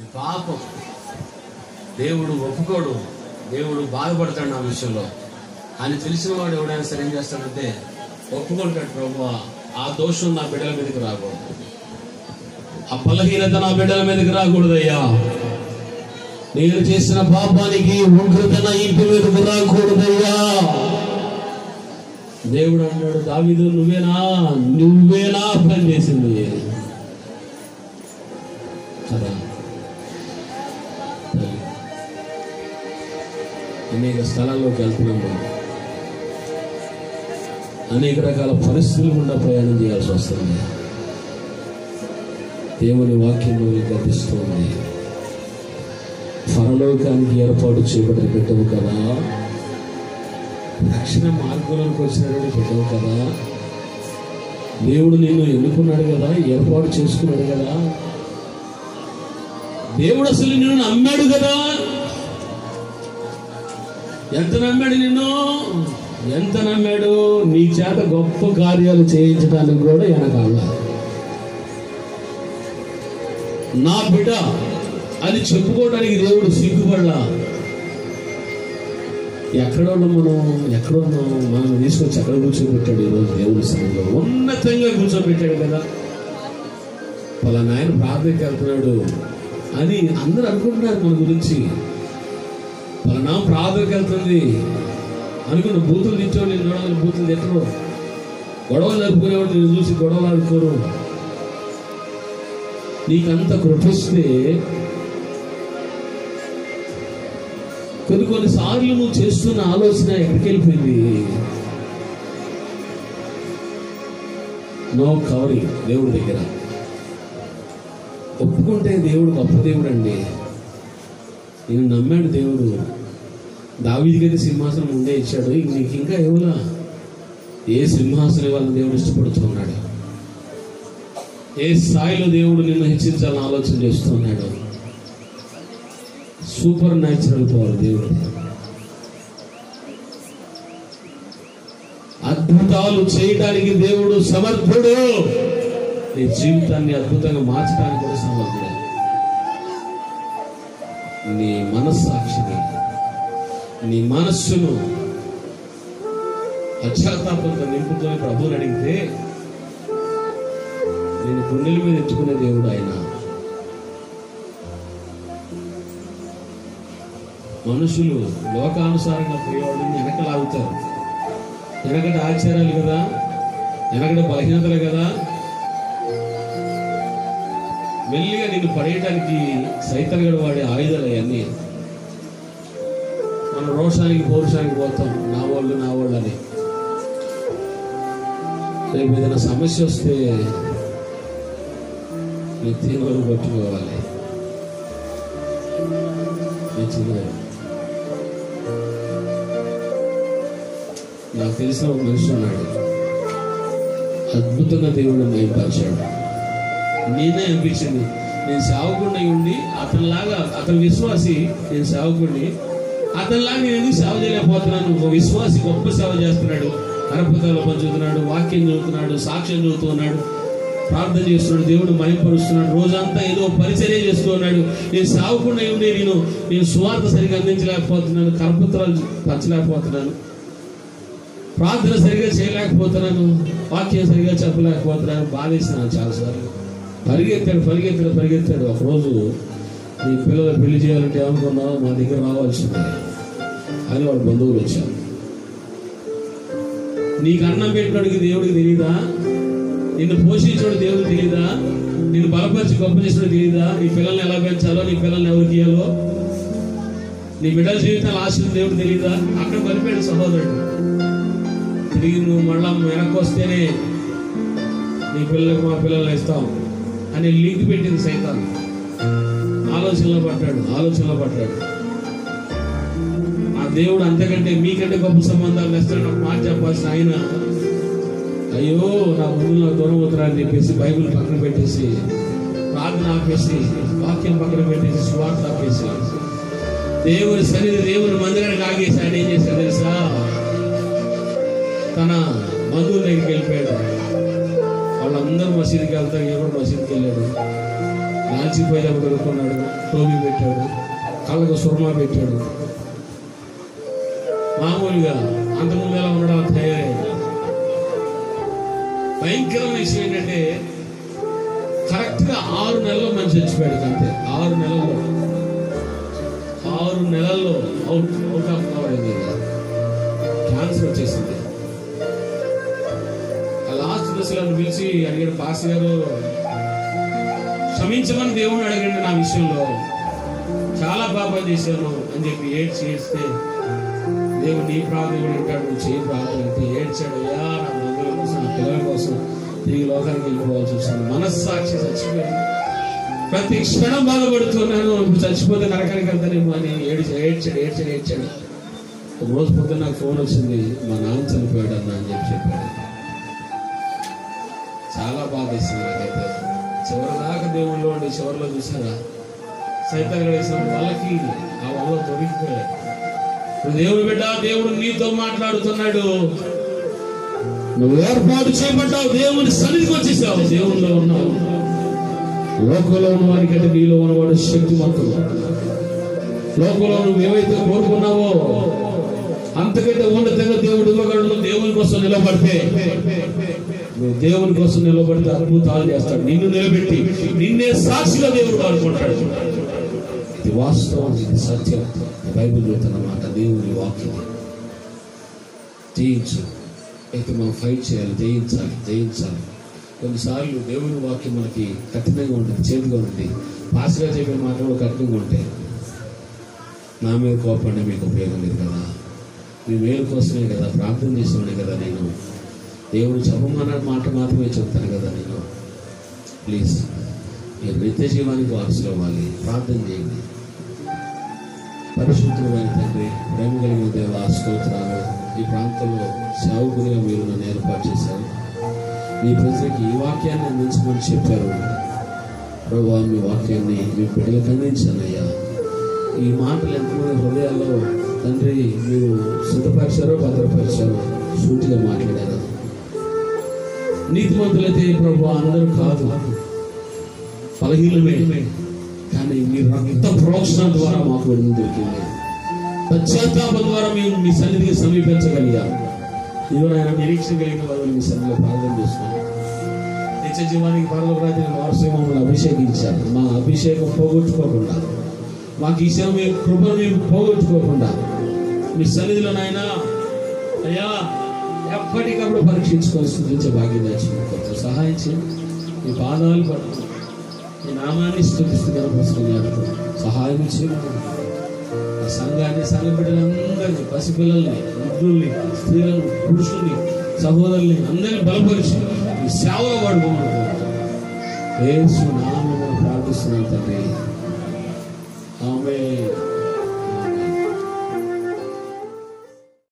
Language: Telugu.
ఇది పాపం దేవుడు ఒప్పుకోడు దేవుడు బాధపడతాడు నా విషయంలో అని తెలిసిన వాడు ఎవడైనా సరే ఏం చేస్తాడంటే ఒప్పుకుంటాడు ప్రభు ఆ దోషం నా బిడ్డల మీదకి రాకూడదు ఆ బలహీనత నా బిడ్డల మీదకి రాకూడదయ్యా నేను చేసిన పాపానికి ఉగ్రత నా ఇంటి మీదకి రాకూడదయ్యా దేవుడు అన్నాడు దావిదు నువ్వేనా నువ్వేనా పని చేసింది కదా తల్లి. అనేక స్థలాల్లోకి వెళ్తున్నాం మనం అనేక రకాల పరిస్థితులు గుండా ప్రయాణం చేయాల్సి వస్తుంది దేవుని వాక్యం గర్భిస్తుంది పరలోకానికి ఏర్పాటు చేయబడిన బిడ్డవు కదా రక్షణ మార్గంలోకి వచ్చినటువంటి బిడ్డవు కదా దేవుడు నిన్ను ఎన్నుకున్నాడు కదా ఏర్పాటు చేసుకున్నాడు కదా దేవుడు అసలు నిన్ను నమ్మాడు కదా ఎంత నమ్మాడు నిన్ను ఎంత నమ్మాడు నీ చేత గొప్ప కార్యాలు చేయించడానికి కూడా వెనకాల నా బిడ్డ అని చెప్పుకోవడానికి దేవుడు సిగ్గుపడలా ఎక్కడ ఉన్నాం మనం ఎక్కడ ఉన్నాం మనం తీసుకొచ్చి ఎక్కడ కూర్చోబెట్టాడు ఈరోజు దేవుడి సన్నిధిలో ఉన్నతంగా కూర్చోబెట్టాడు కదా పలానా ఆయన ప్రార్థనకి వెళ్తున్నాడు అని అందరూ అనుకుంటున్నారు మన గురించి పలానా ప్రార్థనకి వెళ్తుంది అనుకున్న బూతులు తిట్టేవాడు నేను చూడాలని బూతులు తిట్టరు గొడవలు జరుపుకునేవాడు నేను చూసి గొడవలు ఆడుకోరు నీకంత కృపిస్తే కొన్ని కొన్ని సార్లు నువ్వు చేస్తున్న ఆలోచన ఎక్కడికి వెళ్ళిపోయింది నో కవరింగ్ దేవుడి దగ్గర ఒప్పుకుంటే దేవుడు గొప్ప దేవుడు అండి నేను నమ్మాడు దేవుడు దావీదికైతే సింహాసనం ముందే ఇచ్చాడు ఇంక నీకు ఇంకా ఇవ్వలా ఏ సింహాసనం ఇవ్వాలని దేవుడు ఇష్టపడుతున్నాడు ఏ స్థాయిలో దేవుడు నిన్ను హెచ్చించాలని ఆలోచన చేస్తున్నాడు సూపర్ న్యాచురల్ పవర్ దేవుడు అద్భుతాలు చేయడానికి దేవుడు సమర్థుడు నీ జీవితాన్ని అద్భుతంగా మార్చడానికి కూడా సమర్థుడు నీ మనస్సాక్షిని నీ మనస్సును పశ్చాత్తాపంతో నింపుకొని ప్రభువుని అడిగితే నేను గుండెల మీద ఎత్తుకునే దేవుడు ఆయన మనుషులు లోకానుసారంగా పోయేవాడిని వెనక లాగుతారు వెనకటి ఆచారాలు కదా వెనకటి బలహీనతలు కదా మెల్లిగా నిన్ను పడేయడానికి సైతన్యుడు వాడే ఆయుధాలు అవన్నీ మనం రోషానికి పౌరుషానికి పోతాం నా వాళ్ళు నా వాళ్ళు అని రేపు ఏదైనా సమస్య వస్తే నీ తీవ్రం పట్టుకోవాలి నీ తీవ్రం నాకు తెలిసిన ఒక మనిషి ఉన్నాడు అద్భుతంగా దేవుడు మయంపరిచాడు నేనే అనిపించింది నేను సేవకుండా ఉండి అతనిలాగా అతని విశ్వాసి నేను సేవకుడిని అతనిలాగా నేను ఎందుకు సేవ చేయలేకపోతున్నాను ఒక విశ్వాసి గొప్ప సేవ చేస్తున్నాడు కరపతాలు పంచుతున్నాడు వాక్యం చదువుతున్నాడు సాక్ష్యం చదువుతున్నాడు ప్రార్థన చేస్తున్నాడు దేవుడు మయంపరుస్తున్నాడు రోజంతా ఏదో పరిచర్య చేస్తూ ఉన్నాడు నేను సావకుండా ఉండి నేను నేను సువార్త సరిగా అందించలేకపోతున్నాను కరపత్రాలు పంచలేకపోతున్నాను ప్రార్థన సరిగా చేయలేకపోతున్నాను వాక్యం సరిగా చెప్పలేకపోతున్నాను బాధేస్తున్నాను చాలాసార్లు పరిగెత్తాడు పరిగెత్తాడు పరిగెత్తాడు ఒకరోజు నీ పిల్లలు పెళ్లి చేయాలంటే ఏమనుకున్నావు మా దగ్గర రావాల్సిందే అని వాళ్ళ బంధువులు వచ్చారు నీకు అన్నం పెట్టినోడికి దేవుడికి తెలియదా నిన్ను పోషించడం దేవుడికి తెలియదా నిన్ను బలపరిచి గొప్ప చేసిన తెలియదా నీ పిల్లల్ని ఎలా పెంచాలో నీ పిల్లల్ని ఎవరికి ఇయ్యాలో నీ బిడ్డల జీవితాలు ఆశలు దేవుడు తెలియదా అక్కడ పలిపాడు సహోదరుడు తిరిగి నువ్వు మళ్ళా వెనక్కి వస్తేనే నీ పిల్లలకు మా పిల్లల్ని ఇస్తాం అని లింక్ పెట్టింది సైతాన్ ఆలోచనలో పడ్డాడు ఆలోచనలో పడ్డాడు ఆ దేవుడు అంతకంటే మీకంటే గొప్ప సంబంధాలు ఇస్తాడు ఒక మాట చెప్పాల్సిన ఆయన అయ్యో నా ముందు నాకు దూరం అవుతున్నా అని చెప్పేసి బైబిల్ పక్కన పెట్టేసి ప్రార్థన ఆపేసి వాక్యం పక్కన పెట్టేసి స్వార్థ ఆపేసి దేవుని సన్నిధి దేవుని మందిరానికి ఆగేసి ఆయన ఏం చేశాడు తెలుసా తన బంధువుల దగ్గరికి వెళ్ళిపోయాడు వాళ్ళందరూ మసీదుకి వెళ్తారు ఎవరు మసీదుకి వెళ్ళాడు లాల్చిపోయేటప్పుడు కొనుక్కున్నాడు టోపీ పెట్టాడు కళ్ళకు సురమా పెట్టాడు మామూలుగా అంతకుముందు ఎలా ఉండడం తయారయ్యాడు భయంకరమైన విషయం ఏంటంటే కరెక్ట్ గా ఆరు నెలల్లో మనిషి చచ్చిపోయాడు అంతే ఆరు నెలల్లో ఆరు నెలల్లో అవుట్ అవుట్ ఆఫ్ కవర్ అయింది క్యాన్సర్ వచ్చేసింది ఆ లాస్ట్ దశలో నన్ను పిలిచి అడిగాడు పాస్ గారు క్షమించమని దేవుణ్ణి అడగండి నా విషయంలో చాలా పాపాలు చేశాను అని చెప్పి ఏడ్చి ఏడ్స్తే దేవుడు నీ ప్రార్థన కూడా వింటాడు నువ్వు చేయి ప్రార్థన అంటే ఏడ్చాడు అయ్యా నా బంధువుల కోసం నా పిల్లల కోసం తిరిగి లోకానికి వెళ్ళిపోవాల్సి వచ్చింది మనస్సాక్షి చచ్చిపోయింది ప్రతి క్షణం బాధపడుతున్నాను ఇప్పుడు చచ్చిపోతే నరకానికి వెళ్తానేమో అని ఏడ్చి ఏడ్చాడు ఏడ్చాడు ఏడ్చాడు ఒక రోజు పొద్దున్న నాకు ఫోన్ వచ్చింది మా నాన్న చనిపోయాడు అన్న అని చెప్పి చెప్పాడు చాలా బాధ వేసింది నాకైతే చివరి దాకా దేవుళ్ళు ఉండి చివరిలో చూసారా సైతం వేసిన వాళ్ళకి ఆ వల్ల దొరికిపోయాడు ఇప్పుడు దేవుడు బిడ్డ దేవుడు నీతో మాట్లాడుతున్నాడు నువ్వు ఏర్పాటు చేయబడ్డావు దేవుని సన్నిధికి వచ్చేసావు దేవునిలో ఉన్నావు లోకంలో ఉన్న వారికంటే నీలో ఉన్నవాడు శక్తివంతుడు లోకంలో నువ్వు ఏవైతే కోరుకున్నావో అంతకంటే ఉన్నతంగా దేవుడు ఇవ్వగలడు దేవుని కోసం నిలబడితే నువ్వు దేవుని కోసం నిలబడితే అద్భుతాలు చేస్తాడు నిన్ను నిలబెట్టి నిన్నే సాక్షిగా దేవుడు అనుకుంటాడు ఇది వాస్తవం ఇది సత్యం బైబిల్ చెబుతున్నమాట దేవుని వాక్యం జయించు అయితే మనం ఫైట్ చేయాలి జయించాలి జయించాలి కొన్నిసార్లు దేవుని వాక్యం మనకి కఠినంగా ఉంటుంది చేతిగా ఉంటుంది పాస్గా చెప్పే మాటలు కఠినంగా ఉంటాయి నా మీద కోపండి మీకు ఉపయోగం లేదు కదా మీ మేలు కోసమే కదా ప్రార్థన చేసేవాడే కదా నేను దేవుడు చెప్పమన్న మాట మాత్రమే చెప్తాను కదా నేను ప్లీజ్ మీరు నిత్య జీవానికి వారసులు అవ్వాలి ప్రార్థన చేయండి పరిశుద్ధమైన తండ్రి ప్రేమ కలిగిన దేవ స్తోత్రాలు ఈ ప్రాంతంలో సేవకునిగా మీరు నన్ను ఏర్పాటు చేశారు మీ ప్రజలకి ఈ వాక్యాన్ని అందించమని చెప్పారు ప్రభు మీ వాక్యాన్ని మీ బిడ్డలకు అందించానయ్యా ఈ మాటలు ఎంతమంది హృదయాల్లో తండ్రి మీరు సిద్ధపరిచారో భద్రపరిచారో సూటిగా మాట్లాడారు నీతిమంతులైతే ప్రభు అందరూ కాదు బలహీనమే కానీ మీ రక్త ప్రోక్షణ ద్వారా మాకు విడుదల దొరికింది పశ్చాత్తాపం ద్వారా మేము మీ సన్నిధికి సమీపించగలిగాం ఇదిగో ఆయన నిరీక్షణ కలిగిన వారు మీ సన్నిధిలో ప్రార్థన చేస్తున్నాం నిత్య జీవానికి పరలోక రాజ్యం వారసుగా మమ్మల్ని అభిషేకించారు మా అభిషేకం పోగొట్టుకోకుండా మాకు ఈ సేవ మీ కృపను మేము పోగొట్టుకోకుండా మీ సన్నిధిలో నాయన అయ్యా ఎప్పటికప్పుడు పరీక్షించుకొని స్థుతించే భాగ్యం దాచింది కొంచెం సహాయం చేయండి మీ పాదాలు పడుతుంది మీ నామాన్ని స్థుతిస్తూ కనపరుస్తున్నారు సహాయం చేయండి ఈ సంఘాన్ని సంఘ బిడ్డలందరినీ పసిపిల్లల్ని వృద్ధుల్ని స్త్రీలను పురుషుల్ని సహోదరుల్ని అందరినీ బలపరిచి ఈ సేవలో వాడుకోమనుకుంటున్నాను యేసు నామమున ప్రార్థిస్తున్నాను తండ్రి